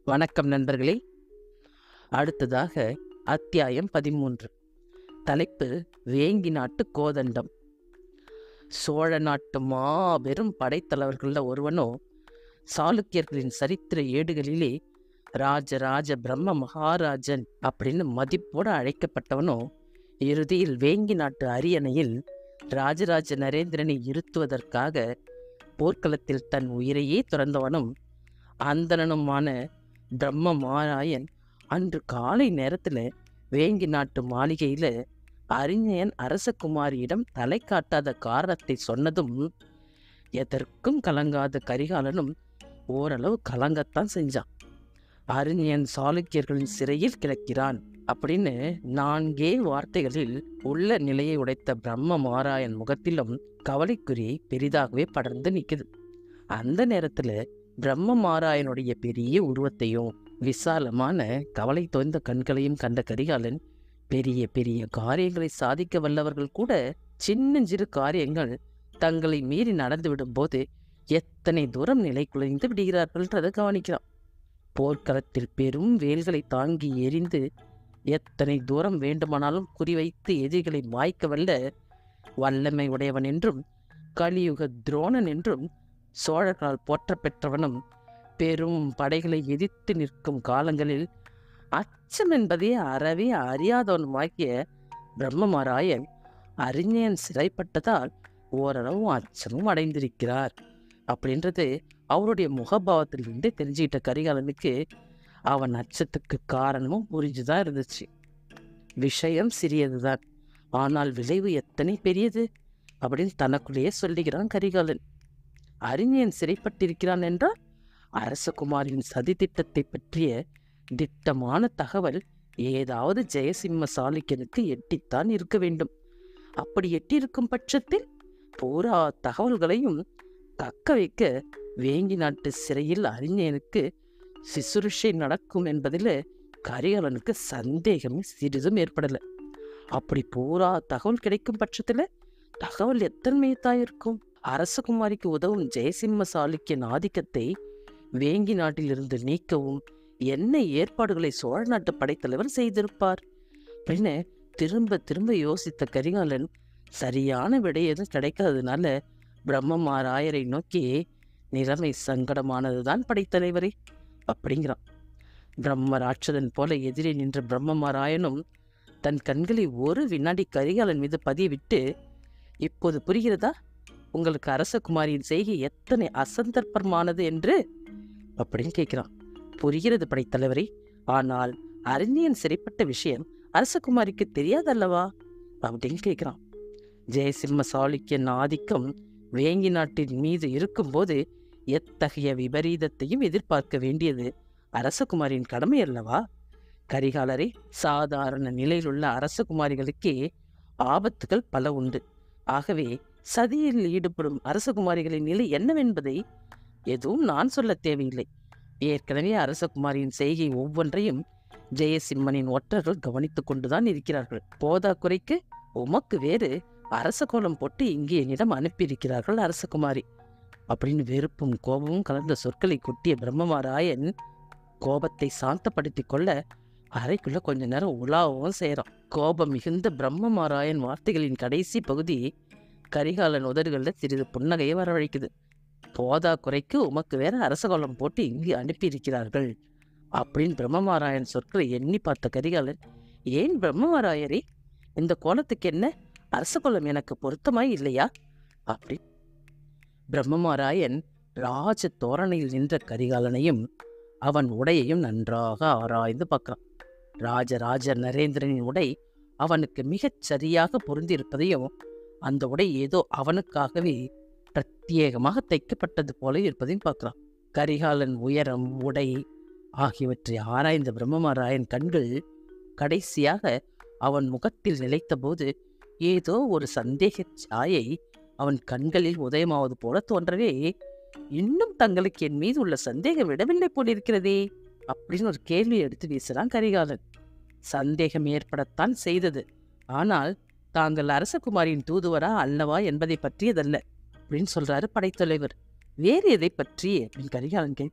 வணக்கம் நண்பர்களே அடுத்ததாக அத்தியாயம் பதிமூன்று தலைப்பு வேங்கி நாட்டு கோதண்டம் சோழ நாட்டு மாபெரும் படைத்தலைவர்களில் ஒருவனோ சாளுக்கியர்களின் சரித்திர ஏடுகளிலே ராஜராஜ பிரம்ம மகாராஜன் அப்படின்னு மதிப்போடு அழைக்கப்பட்டவனோ இறுதியில் வேங்கி நாட்டு அரியணையில் ராஜராஜ நரேந்திரனை இருத்துவதற்காக போர்க்களத்தில் தன் உயிரையே துறந்தவனும் அந்தணனுமான பிரம்ம மாராயன் அன்று காலை நேரத்தில் வேங்கி நாட்டு மாளிகையில் அறிஞன் அரசகுமாரியிடம் தலை காட்டாத காரணத்தை சொன்னதும் எதற்கும் கலங்காத கரிகாலனும் ஓரளவு கலங்கத்தான் செஞ்சான் அறிஞன் சாளுக்கியர்களின் சிறையில் கிடக்கிறான் அப்படின்னு நான்கே வார்த்தைகளில் உள்ள நிலையை உடைத்த பிரம்ம மாராயன் முகத்திலும் கவலைக்குறி பெரிதாகவே படர்ந்து நிற்குது அந்த நேரத்தில் பிரம்ம மாராயனுடைய பெரிய உருவத்தையும் விசாலமான கவலை தோய்ந்த கண்களையும் கண்ட கரிகாலன் பெரிய பெரிய காரியங்களை சாதிக்க வல்லவர்கள் கூட சின்னஞ்சிறு காரியங்கள் தங்களை மீறி நடந்துவிடும் போது எத்தனை தூரம் நிலை குலைந்து விடுகிறார்கள்ன்றதை கவனிக்கிறான் போர்க்களத்தில் பெரும் வேல்களை தாங்கி எரிந்து எத்தனை தூரம் வேண்டுமானாலும் குறிவைத்து எதிரிகளை மாய்க்க வல்ல வல்லமை உடையவன் என்றும் கலியுக துரோணன் என்றும் சோழர்களால் போற்ற பெற்றவனும் பெரும் படைகளை எதிர்த்து நிற்கும் காலங்களில் அச்சம் என்பதே அறவே அறியாதவனுமாகிய பிரம்மமாராயன் அறிஞன் சிறைப்பட்டதால் ஓரளவு அச்சமும் அடைந்திருக்கிறார் அப்படின்றது அவருடைய முகபாவத்திலிருந்தே தெரிஞ்சுக்கிட்ட கரிகாலனுக்கு அவன் அச்சத்துக்கு காரணமும் புரிஞ்சுதான் இருந்துச்சு விஷயம் சிறியதுதான் ஆனால் விளைவு எத்தனை பெரியது அப்படின்னு தனக்குள்ளேயே சொல்லுகிறான் கரிகாலன் அறிஞன் சிறைப்பட்டிருக்கிறான் என்றால் அரசகுமாரின் சதி திட்டத்தை பற்றிய திட்டமான தகவல் ஏதாவது ஜெயசிம்ம சாளுக்கியனுக்கு எட்டித்தான் இருக்க வேண்டும் அப்படி எட்டியிருக்கும் பட்சத்தில் பூரா தகவல்களையும் தக்க வைக்க வேங்கி நாட்டு சிறையில் அறிஞனுக்கு சிசுருஷை நடக்கும் என்பதில் கரிகாலனுக்கு சந்தேகமே சிறிதும் ஏற்படலை அப்படி பூரா தகவல் கிடைக்கும் பட்சத்தில் தகவல் எத்தன்மையத்தான் இருக்கும் அரசகுமாரிக்கு உதவும் ஜெயசிம்ம சாளுக்கியன் ஆதிக்கத்தை வேங்கி நாட்டிலிருந்து நீக்கவும் என்ன ஏற்பாடுகளை சோழ நாட்டு படைத்தலைவர் செய்திருப்பார் அப்படின்னு திரும்ப திரும்ப யோசித்த கரிகாலன் சரியான விடை எதுவும் கிடைக்காததுனால பிரம்மமாராயரை நோக்கி நிலைமை சங்கடமானதுதான் படைத்தலைவரே அப்படிங்கிறான் பிரம்ம ராட்சதன் போல எதிரே நின்ற பிரம்மமாராயனும் தன் கண்களை ஒரு வினாடி கரிகாலன் மீது பதிவிட்டு இப்போது புரிகிறதா உங்களுக்கு அரசகுமாரியின் செய்கை எத்தனை அசந்தர்ப்பமானது என்று அப்படின்னு கேட்கிறான் புரிகிறது படைத்தலைவரே ஆனால் அறிஞன் சிறைப்பட்ட விஷயம் அரசகுமாரிக்கு தெரியாதல்லவா அப்படின்னு கேட்கிறான் ஜெயசிம்ம சாளுக்கியன் ஆதிக்கம் வேங்கி நாட்டின் மீது இருக்கும்போது எத்தகைய விபரீதத்தையும் எதிர்பார்க்க வேண்டியது அரசகுமாரியின் கடமை அல்லவா கரிகாலரே சாதாரண நிலையில் உள்ள அரசகுமாரிகளுக்கே ஆபத்துகள் பல உண்டு ஆகவே சதியில் ஈடுபடும் அரசகுமாரிகளின் நிலை என்னவென்பதை எதுவும் நான் சொல்ல தேவையில்லை ஏற்கனவே அரசகுமாரியின் செய்கை ஒவ்வொன்றையும் ஜெயசிம்மனின் ஒற்றர்கள் கவனித்துக் கொண்டுதான் இருக்கிறார்கள் போதா குறைக்கு உமக்கு வேறு அரச கோலம் போட்டு இங்கே என்னிடம் அனுப்பியிருக்கிறார்கள் அரசகுமாரி அப்படின்னு வெறுப்பும் கோபமும் கலந்த சொற்களை கொட்டிய பிரம்மமாராயன் கோபத்தை சாந்தப்படுத்தி கொள்ள அறைக்குள்ள கொஞ்ச நேரம் உலாவும் செய்கிறான் கோபம் மிகுந்த பிரம்மமாராயன் வார்த்தைகளின் கடைசி பகுதி கரிகாலன் உதடுகளில் சிறிது புன்னகையை வரவழைக்குது போதா குறைக்கு உமக்கு வேற அரசகோலம் போட்டு இங்கு அனுப்பியிருக்கிறார்கள் அப்படின்னு பிரம்மமாராயன் சொற்களை எண்ணி பார்த்த கரிகாலன் ஏன் பிரம்மமாராயரே இந்த கோலத்துக்கு என்ன அரசகோலம் எனக்கு பொருத்தமாய் இல்லையா அப்படி பிரம்மமாராயன் ராஜ தோரணையில் நின்ற கரிகாலனையும் அவன் உடையையும் நன்றாக ஆராய்ந்து பார்க்கிறான் ராஜராஜ நரேந்திரனின் உடை அவனுக்கு மிகச் சரியாக பொருந்தியிருப்பதையும் அந்த உடை ஏதோ அவனுக்காகவே பிரத்யேகமாக தைக்கப்பட்டது போல இருப்பதையும் பார்க்கிறான் கரிகாலன் உயரம் உடை ஆகியவற்றை ஆராய்ந்த பிரம்மமாராயன் கண்கள் கடைசியாக அவன் முகத்தில் நிலைத்தபோது ஏதோ ஒரு சந்தேக சாயை அவன் கண்களில் உதயமாவது போல தோன்றவே இன்னும் தங்களுக்கு என் மீது உள்ள சந்தேகம் விடவில்லை போலிருக்கிறதே அப்படின்னு ஒரு கேள்வி எடுத்து வீசுறான் கரிகாலன் சந்தேகம் ஏற்படத்தான் செய்தது ஆனால் தாங்கள் அரசகுமாரியின் தூதுவரா அல்லவா என்பதை பற்றியதல்ல அப்படின்னு சொல்றாரு படைத்தலைவர் வேறு எதை பற்றி அப்படின்னு கரிகாலன் கேட்க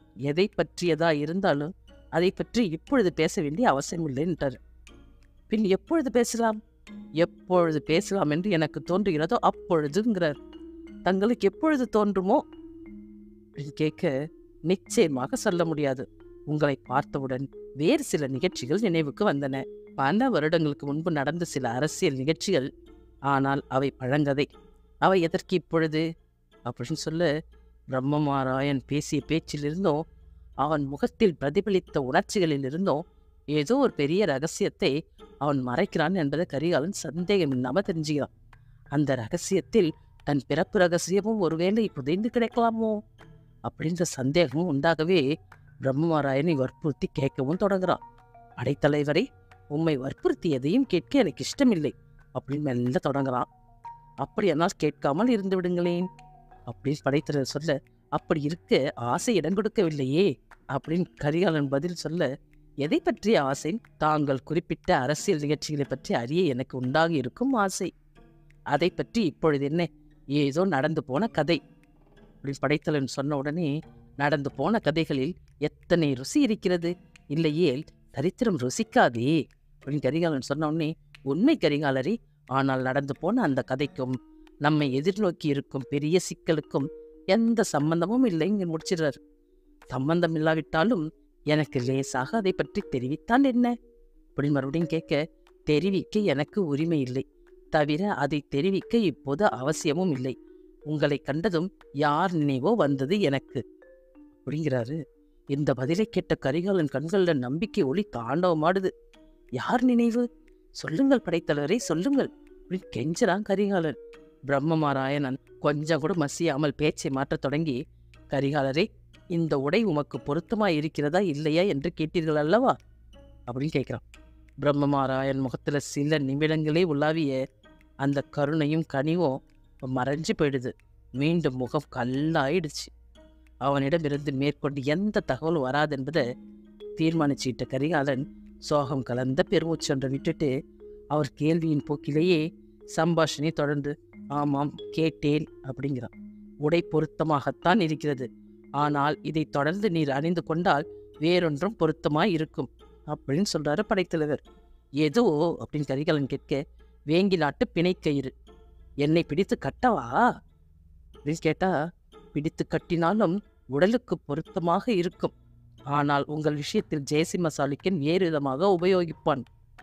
எதை பற்றியதா இருந்தாலும் அதை பற்றி இப்பொழுது பேச வேண்டிய அவசியம் இல்லைன்றார் பின் எப்பொழுது பேசலாம் எப்பொழுது பேசலாம் என்று எனக்கு தோன்றுகிறதோ அப்பொழுதுங்கிறார் தங்களுக்கு எப்பொழுது தோன்றுமோ அப்படின்னு கேட்க நிச்சயமாக சொல்ல முடியாது உங்களை பார்த்தவுடன் வேறு சில நிகழ்ச்சிகள் நினைவுக்கு வந்தன பல வருடங்களுக்கு முன்பு நடந்த சில அரசியல் நிகழ்ச்சிகள் ஆனால் அவை பழங்கதை அவை எதற்கு இப்பொழுது அப்படின்னு சொல்ல பிரம்மமாராயன் பேசிய பேச்சிலிருந்தும் அவன் முகத்தில் பிரதிபலித்த உணர்ச்சிகளிலிருந்தும் ஏதோ ஒரு பெரிய ரகசியத்தை அவன் மறைக்கிறான் என்பதை கரிகாலன் சந்தேகம் இல்லாமல் தெரிஞ்சுக்கிறான் அந்த ரகசியத்தில் தன் பிறப்பு ரகசியமும் ஒருவேளை புதைந்து கிடைக்கலாமோ அப்படின்ற சந்தேகமும் உண்டாகவே பிரம்மமாராயனை வற்புறுத்தி கேட்கவும் தொடங்குறான் படைத்தலைவரை உம்மை வற்புறுத்தி எதையும் கேட்க எனக்கு இஷ்டமில்லை அப்படின்னு மெல்ல தொடங்குறான் அப்படியானால் கேட்காமல் இருந்து விடுங்களேன் அப்படின்னு படைத்தலைவர் சொல்ல அப்படி இருக்க ஆசை இடம் கொடுக்கவில்லையே அப்படின்னு கரிகாலன் பதில் சொல்ல எதை பற்றிய ஆசை தாங்கள் குறிப்பிட்ட அரசியல் நிகழ்ச்சிகளை பற்றி அறிய எனக்கு உண்டாகி இருக்கும் ஆசை அதை பற்றி இப்பொழுது என்ன ஏதோ நடந்து போன கதை அப்படின்னு படைத்தலன் சொன்ன உடனே நடந்து போன கதைகளில் எத்தனை ருசி இருக்கிறது இல்லையேல் சரித்திரம் ருசிக்காதே அப்படின்னு கரிகாலன் சொன்ன உடனே உண்மை கரிகாலரே ஆனால் நடந்து போன அந்த கதைக்கும் நம்மை எதிர்நோக்கி இருக்கும் பெரிய சிக்கலுக்கும் எந்த சம்பந்தமும் இல்லைங்க முடிச்சிடுறாரு சம்பந்தம் இல்லாவிட்டாலும் எனக்கு லேசாக அதை பற்றி தெரிவித்தால் என்ன அப்படின்னு மறுபடியும் கேட்க தெரிவிக்க எனக்கு உரிமை இல்லை தவிர அதை தெரிவிக்க இப்போது அவசியமும் இல்லை உங்களை கண்டதும் யார் நினைவோ வந்தது எனக்கு அப்படிங்கிறாரு இந்த பதிலை கேட்ட கரிகாலன் கண்களில் நம்பிக்கை ஒளி தாண்டவமாடுது யார் நினைவு சொல்லுங்கள் படைத்தலைவரை சொல்லுங்கள் அப்படின்னு கெஞ்சறான் கரிகாலன் பிரம்மமாராயணன் கொஞ்சம் கூட மசியாமல் பேச்சை மாற்றத் தொடங்கி கரிகாலரே இந்த உடை உமக்கு பொருத்தமாய் இருக்கிறதா இல்லையா என்று கேட்டீர்கள் அல்லவா அப்படின்னு கேட்குறான் பிரம்மமாராயன் முகத்தில் சில நிமிடங்களே உலாவிய அந்த கருணையும் கனிவும் மறைஞ்சு போயிடுது மீண்டும் முகம் கல்லாயிடுச்சு அவனிடமிருந்து மேற்கொண்டு எந்த தகவலும் வராது என்பதை தீர்மானிச்சுக்கிட்ட கரிகாலன் சோகம் கலந்த பெருமூச்சொன்றை விட்டுட்டு அவர் கேள்வியின் போக்கிலேயே சம்பாஷணை தொடர்ந்து ஆமாம் கேட்டேன் அப்படிங்கிறான் உடை பொருத்தமாகத்தான் இருக்கிறது ஆனால் இதை தொடர்ந்து நீர் அணிந்து கொண்டால் வேறொன்றும் பொருத்தமாய் இருக்கும் அப்படின்னு சொல்றாரு படைத்தலைவர் ஏதோ அப்படின்னு கரிகாலன் கேட்க வேங்கி நாட்டு பிணைக்கயிறு என்னை பிடித்து கட்டவா அப்படின்னு கேட்டா பிடித்து கட்டினாலும் உடலுக்கு பொருத்தமாக இருக்கும் ஆனால் உங்கள் விஷயத்தில் ஜெயசிம்ம சாளுக்கியன் வேறு விதமாக உபயோகிப்பான்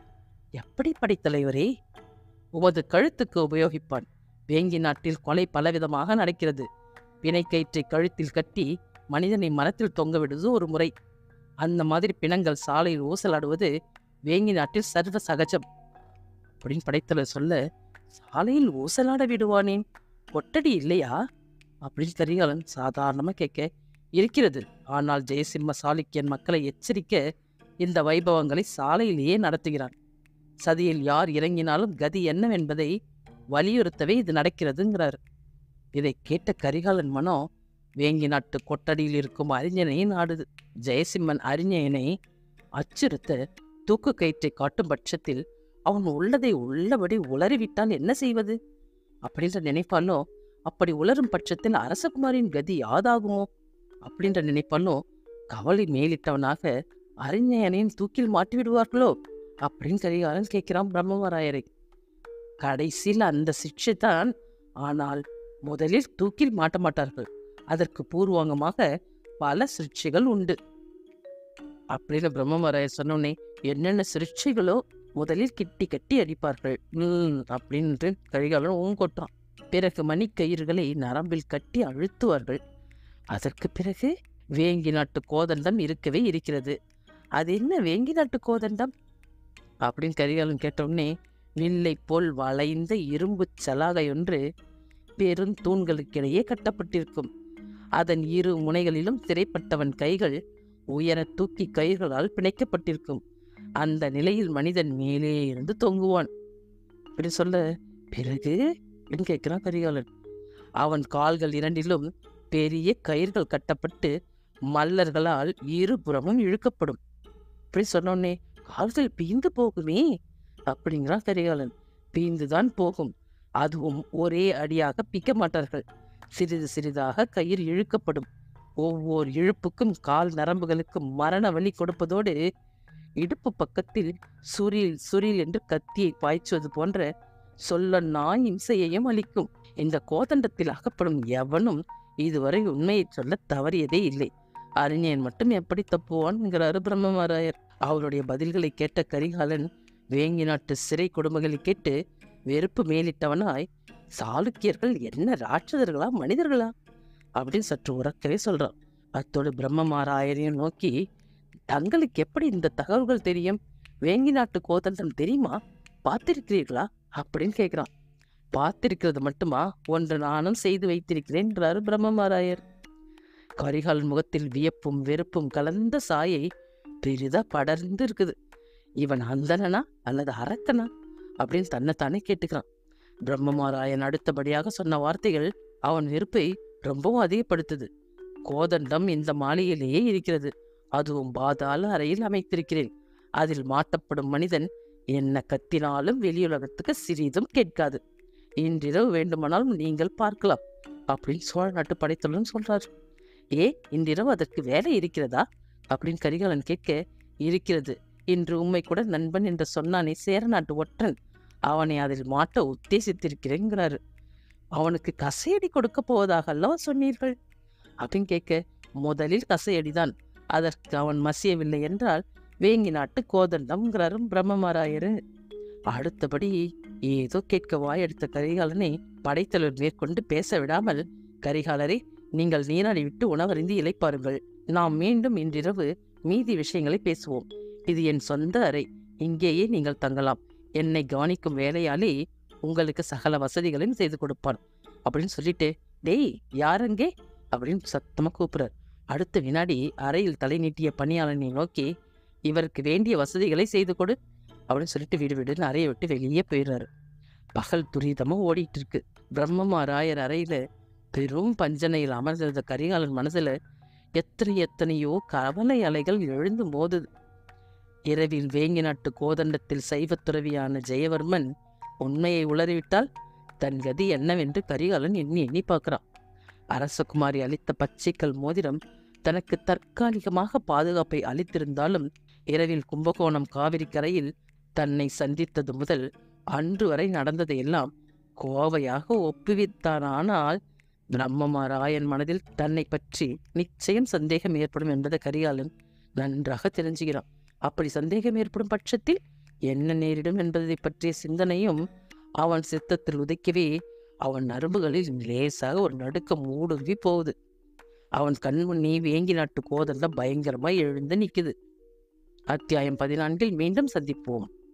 எப்படி படைத்தலைவரே உமது கழுத்துக்கு உபயோகிப்பான் வேங்கி நாட்டில் கொலை பலவிதமாக நடக்கிறது பிணைக்கயிற்றை கழுத்தில் கட்டி மனிதனை மரத்தில் தொங்க விடுவது ஒரு முறை அந்த மாதிரி பிணங்கள் சாலையில் ஊசலாடுவது வேங்கி நாட்டில் சர்வ சகஜம் அப்படின்னு படைத்தலைவர் சொல்ல சாலையில் ஊசலாட விடுவானேன் கொட்டடி இல்லையா அப்படின்னு கரிகாலன் சாதாரணமாக கேட்க இருக்கிறது ஆனால் ஜெயசிம்ம சாளுக்கியன் மக்களை எச்சரிக்க இந்த வைபவங்களை சாலையிலேயே நடத்துகிறான் சதியில் யார் இறங்கினாலும் கதி என்னவென்பதை வலியுறுத்தவே இது நடக்கிறதுங்கிறார் இதை கேட்ட கரிகாலன் மனம் வேங்கி நாட்டு கொட்டடியில் இருக்கும் அறிஞனை நாடுது ஜெயசிம்மன் அறிஞனை அச்சுறுத்த தூக்கு கயிற்றை காட்டும் பட்சத்தில் அவன் உள்ளதை உள்ளபடி உளறிவிட்டால் என்ன செய்வது அப்படின்ற நினைப்பாலும் அப்படி உளரும் பட்சத்தில் அரசகுமாரின் கதி யாதாகுமோ அப்படின்ற நினைப்பாலும் கவலை மேலிட்டவனாக அறிஞயனின் தூக்கில் மாட்டி விடுவார்களோ அப்படின்னு கரிகாலன் கேட்கிறான் பிரம்மவராயரை கடைசியில் அந்த சிக்ஷை தான் ஆனால் முதலில் தூக்கில் மாட்ட மாட்டார்கள் அதற்கு பூர்வாங்கமாக பல சிகிச்சைகள் உண்டு அப்படின்னு பிரம்மவராயர் சொன்னோடனே என்னென்ன சிகிச்சைகளோ முதலில் கிட்டி கட்டி அடிப்பார்கள் ம் அப்படின்ட்டு கரிகாலன் ஊங்கொட்டான் பிறகு மணிக்கயிறுகளை நரம்பில் கட்டி அழுத்துவார்கள் அதற்கு பிறகு வேங்கி நாட்டு கோதண்டம் இருக்கவே இருக்கிறது அது என்ன வேங்கி நாட்டு கோதண்டம் அப்படின்னு கரிகாலன் கேட்டவுடனே வில்லை போல் வளைந்த இரும்புச் சலாகை ஒன்று பெரும் தூண்களுக்கிடையே கட்டப்பட்டிருக்கும் அதன் இரு முனைகளிலும் சிறைப்பட்டவன் கைகள் உயர தூக்கி கயிர்களால் பிணைக்கப்பட்டிருக்கும் அந்த நிலையில் மனிதன் மேலே இருந்து தொங்குவான் இப்படி சொல்ல பிறகு அப்படின்னு கேட்கிறான் கரிகாலன் அவன் கால்கள் இரண்டிலும் பெரிய கயிர்கள் கட்டப்பட்டு மல்லர்களால் இருபுறமும் இழுக்கப்படும் இப்படி சொன்னோடனே கால்கள் பீந்து போகுமே அப்படிங்கிறான் கரிகாலன் பீந்துதான் போகும் அதுவும் ஒரே அடியாக பிக்க மாட்டார்கள் சிறிது சிறிதாக கயிறு இழுக்கப்படும் ஒவ்வொரு இழுப்புக்கும் கால் நரம்புகளுக்கும் மரண வலி கொடுப்பதோடு இடுப்பு பக்கத்தில் சுரில் சுரில் என்று கத்தியை பாய்ச்சுவது போன்ற சொல்ல நாய் இம்சையையும் அளிக்கும் இந்த கோதண்டத்தில் அகப்படும் எவனும் இதுவரை உண்மையை சொல்ல தவறியதே இல்லை அறிஞன் மட்டும் எப்படி தப்புவான் என்கிறாரு பிரம்மமாராயர் அவருடைய பதில்களை கேட்ட கரிகாலன் வேங்கி நாட்டு சிறை கொடுமைகளை கேட்டு வெறுப்பு மேலிட்டவனாய் சாளுக்கியர்கள் என்ன ராட்சதர்களா மனிதர்களா அப்படின்னு சற்று உறக்கவே சொல்றான் அத்தோடு பிரம்மமாராயரையும் நோக்கி தங்களுக்கு எப்படி இந்த தகவல்கள் தெரியும் வேங்கி நாட்டு கோதண்டம் தெரியுமா பார்த்திருக்கிறீர்களா அப்படின்னு கேட்குறான் பார்த்திருக்கிறது மட்டுமா ஒன்று நானும் செய்து வைத்திருக்கிறேன்றாரு பிரம்மமாராயர் கரிகாலன் முகத்தில் வியப்பும் வெறுப்பும் கலந்த சாயை பெரிதா படர்ந்து இருக்குது இவன் அந்தனா அல்லது அரக்கனா அப்படின்னு தன்னைத்தானே கேட்டுக்கிறான் பிரம்மமாராயன் அடுத்தபடியாக சொன்ன வார்த்தைகள் அவன் வெறுப்பை ரொம்பவும் அதிகப்படுத்துது கோதண்டம் இந்த மாளிகையிலேயே இருக்கிறது அதுவும் பாதாள அறையில் அமைத்திருக்கிறேன் அதில் மாட்டப்படும் மனிதன் என்ன கத்தினாலும் வெளியுலகத்துக்கு சிறிதும் கேட்காது இன்றிரவு வேண்டுமானாலும் நீங்கள் பார்க்கலாம் அப்படின்னு சோழ நாட்டு படைத்தலைன்னு சொல்றாரு ஏ இன்றிரவு அதற்கு வேலை இருக்கிறதா அப்படின்னு கரிகாலன் கேட்க இருக்கிறது இன்று உண்மை கூட நண்பன் என்று சொன்னானே சேர நாட்டு ஒற்றன் அவனை அதில் மாட்ட உத்தேசித்திருக்கிறேங்கிறாரு அவனுக்கு கசையடி கொடுக்க போவதாக அல்லவா சொன்னீர்கள் அப்படின்னு கேட்க முதலில் கசையடிதான் அதற்கு அவன் மசியவில்லை என்றால் வேங்கி நாட்டு கோதண்டம்ங்கிறாரு பிரம்மமாராயரு அடுத்தபடி ஏதோ கேட்க வாயெடுத்த கரிகாலனை படைத்தலைவர் மேற்கொண்டு பேச விடாமல் கரிகாலரை நீங்கள் நீராடி விட்டு உணவருந்தி இளைப்பாருங்கள் நாம் மீண்டும் இன்றிரவு மீதி விஷயங்களை பேசுவோம் இது என் சொந்த அறை இங்கேயே நீங்கள் தங்கலாம் என்னை கவனிக்கும் வேலையாலே உங்களுக்கு சகல வசதிகளையும் செய்து கொடுப்பான் அப்படின்னு சொல்லிட்டு டேய் யாரங்கே அப்படின்னு சத்தமா கூப்பிடுறார் அடுத்த வினாடி அறையில் தலை நீட்டிய பணியாளனை நோக்கி இவருக்கு வேண்டிய வசதிகளை செய்து கொடு அப்படின்னு சொல்லிட்டு வீடு வீடுன்னு அறையை விட்டு வெளியே போயிடுறாரு பகல் துரிதமா ஓடிட்டு இருக்கு பிரம்மமாராயர் அறையில பெரும் பஞ்சனையில் அமர்ந்திருந்த கரிகாலன் மனசுல எத்தனை எத்தனையோ கவலை அலைகள் எழுந்து மோதுது இரவில் வேங்கி நாட்டு கோதண்டத்தில் சைவத் துறவியான ஜெயவர்மன் உண்மையை உளறிவிட்டால் தன் கதி என்னவென்று கரிகாலன் எண்ணி எண்ணி பார்க்கிறான் அரசகுமாரி அளித்த பச்சைக்கல் மோதிரம் தனக்கு தற்காலிகமாக பாதுகாப்பை அளித்திருந்தாலும் இரவில் கும்பகோணம் காவிரி கரையில் தன்னை சந்தித்தது முதல் அன்று வரை நடந்ததையெல்லாம் கோவையாக ஒப்புவித்தானால் பிரம்மமாராயன் மனதில் தன்னை பற்றி நிச்சயம் சந்தேகம் ஏற்படும் என்பதை கரிகாலன் நன்றாக தெரிஞ்சுகிறான் அப்படி சந்தேகம் ஏற்படும் பட்சத்தில் என்ன நேரிடும் என்பதை பற்றிய சிந்தனையும் அவன் சித்தத்தில் உதைக்கவே அவன் நரம்புகளில் லேசாக ஒரு நடுக்கம் ஊடுருவி போகுது அவன் கண் முன்னே வேங்கி நாட்டு கோதல்ல பயங்கரமாய் எழுந்து நிக்குது அத்தியாயம் பதினான்கில் மீண்டும் சந்திப்போம்